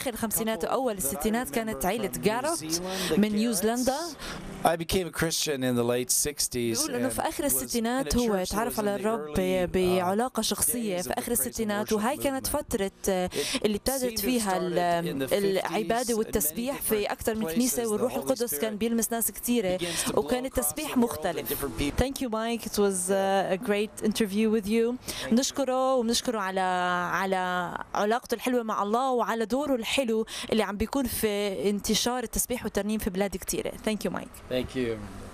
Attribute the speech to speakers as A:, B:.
A: اخر الخمسينات واول الستينات كانت عائله جاروت من نيوزيلندا
B: I became a Christian in the late 60s.
A: بيقول انه في
B: and
A: اخر
B: was in a
A: الستينات هو
B: church that
A: تعرف
B: was in
A: على
B: the
A: الرب
B: early, uh,
A: بعلاقه شخصيه
B: days
A: في
B: of the
A: اخر
B: praise and
A: الستينات
B: worship
A: وهي كانت
B: movement.
A: فتره آه، اللي ابتدت
B: seemed to
A: فيها
B: have
A: ال-
B: started in the 50s
A: العباده
B: in
A: والتسبيح
B: many
A: في
B: different
A: اكثر من
B: places.
A: كنيسه
B: The
A: والروح
B: Holy
A: القدس
B: Spirit
A: كان بيلمس ناس كثيره
B: begins to blow
A: وكان
B: across
A: التسبيح
B: the world and
A: مختلف
B: different people
A: Thank you Mike it was uh, a great interview with you بنشكره وبنشكره على على علاقته الحلوه مع الله وعلى دوره الحلو اللي عم بيكون في انتشار التسبيح والترنيم في بلاد كثيره Thank you Mike
B: Thank you.